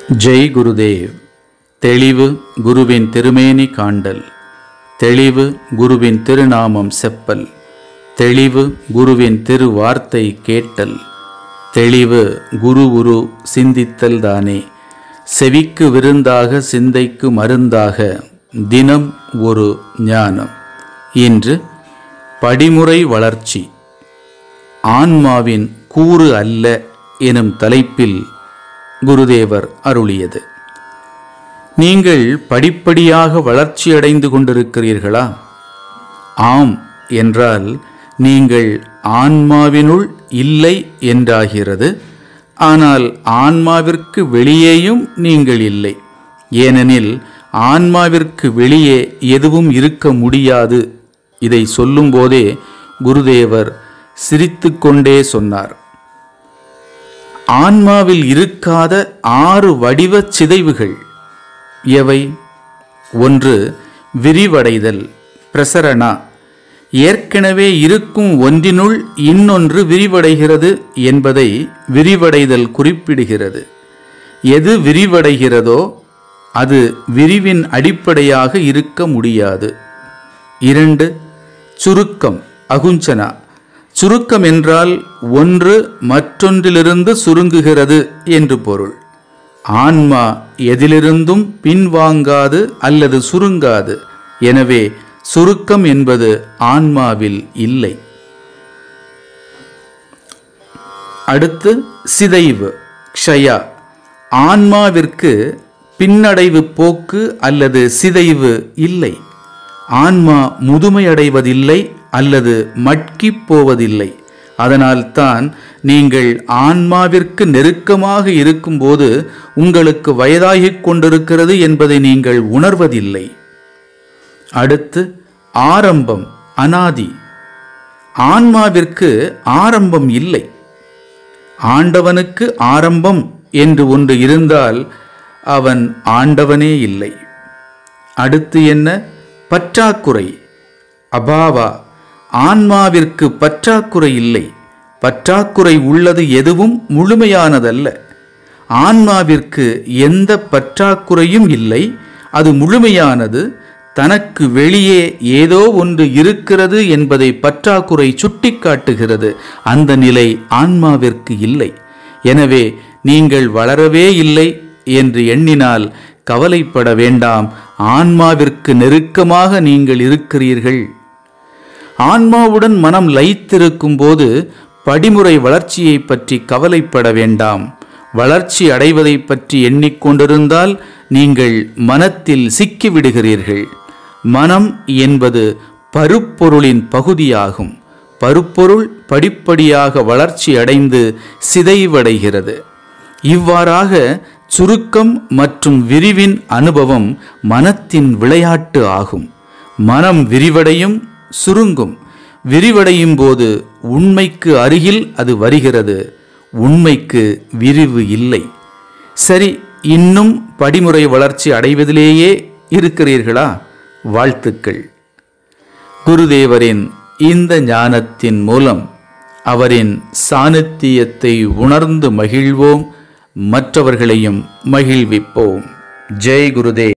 ஜெய் குருதேவ் தெளிவு குருவின் திருமேனி காண்டல் தெளிவு குருவின் திருநாமம் செப்பல் தெளிவு குருவின் திருவார்த்தை கேட்டல் தெளிவு குரு உரு சிந்தித்தல் தானே செவிக்கு விருந்தாக சிந்தைக்கு மருந்தாக தினம் ஒரு ஞானம் இன்று படிமுறை வளர்ச்சி ஆன்மாவின் கூறு அல்ல எனும் தலைப்பில் குருதேவர் அருளியது நீங்கள் படிப்படியாக வளர்ச்சியடைந்து கொண்டிருக்கிறீர்களா ஆம் என்றால் நீங்கள் ஆன்மாவினுள் இல்லை என்றாகிறது ஆனால் ஆன்மாவிற்கு வெளியேயும் நீங்கள் இல்லை ஏனெனில் ஆன்மாவிற்கு வெளியே எதுவும் இருக்க முடியாது இதை சொல்லும்போதே குருதேவர் சிரித்துக்கொண்டே சொன்னார் ஆன்மாவில் இருக்காத ஆறு வடிவச் சிதைவுகள் எவை ஒன்று விரிவடைதல் பிரசரணா ஏற்கனவே இருக்கும் ஒன்றினுள் இன்னொன்று விரிவடைகிறது என்பதை விரிவடைதல் குறிப்பிடுகிறது எது விரிவடைகிறதோ அது விரிவின் அடிப்படையாக இருக்க முடியாது இரண்டு சுருக்கம் அகுஞ்சனா சுருக்கம் என்றால் ஒன்று மற்றொன்றிலிருந்து சுருங்குகிறது என்று பொருள் ஆன்மா எதிலிருந்தும் பின்வாங்காது அல்லது சுருங்காது எனவே சுருக்கம் என்பது ஆன்மாவில் இல்லை அடுத்து சிதைவு க்ஷயா ஆன்மாவிற்கு பின்னடைவு போக்கு அல்லது சிதைவு இல்லை ஆன்மா முதுமையடைவதில்லை அல்லது மட்கிப் போவதில்லை அதனால்தான் நீங்கள் ஆன்மாவிற்கு நெருக்கமாக இருக்கும்போது உங்களுக்கு வயதாகிக் கொண்டிருக்கிறது என்பதை நீங்கள் உணர்வதில்லை அடுத்து ஆரம்பம் அனாதி ஆன்மாவிற்கு ஆரம்பம் இல்லை ஆண்டவனுக்கு ஆரம்பம் என்று ஒன்று இருந்தால் அவன் ஆண்டவனே இல்லை அடுத்து என்ன பற்றாக்குறை அபாவா ஆன்மாவிற்கு பற்றாக்குறை இல்லை பற்றாக்குறை உள்ளது எதுவும் முழுமையானதல்ல ஆன்மாவிற்கு எந்த பற்றாக்குறையும் இல்லை அது முழுமையானது தனக்கு வெளியே ஏதோ ஒன்று இருக்கிறது என்பதை பற்றாக்குறை சுட்டிக்காட்டுகிறது அந்த நிலை ஆன்மாவிற்கு இல்லை எனவே நீங்கள் வளரவே இல்லை என்று எண்ணினால் கவலைப்பட வேண்டாம் ஆன்மாவிற்கு நெருக்கமாக நீங்கள் இருக்கிறீர்கள் ஆன்மாவுடன் மனம் லயித்திருக்கும் போது படிமுறை வளர்ச்சியை பற்றி கவலைப்பட வேண்டாம் வளர்ச்சி அடைவதை பற்றி எண்ணிக்கொண்டிருந்தால் நீங்கள் மனத்தில் சிக்கிவிடுகிறீர்கள் மனம் என்பது பருப்பொருளின் பகுதியாகும் பருப்பொருள் படிப்படியாக வளர்ச்சி அடைந்து சிதைவடைகிறது இவ்வாறாக சுருக்கம் மற்றும் விரிவின் அனுபவம் மனத்தின் விளையாட்டு ஆகும் மனம் விரிவடையும் சுருங்கும் விரிவடையும் போது உண்மைக்கு அருகில் அது வருகிறது உண்மைக்கு விரிவு இல்லை சரி இன்னும் படிமுறை வளர்ச்சி அடைவதிலேயே இருக்கிறீர்களா வாழ்த்துக்கள் குருதேவரின் இந்த ஞானத்தின் மூலம் அவரின் சாநித்தியத்தை உணர்ந்து மகிழ்வோம் மற்றவர்களையும் மகிழ்விப்போம் ஜெய் குருதேவ்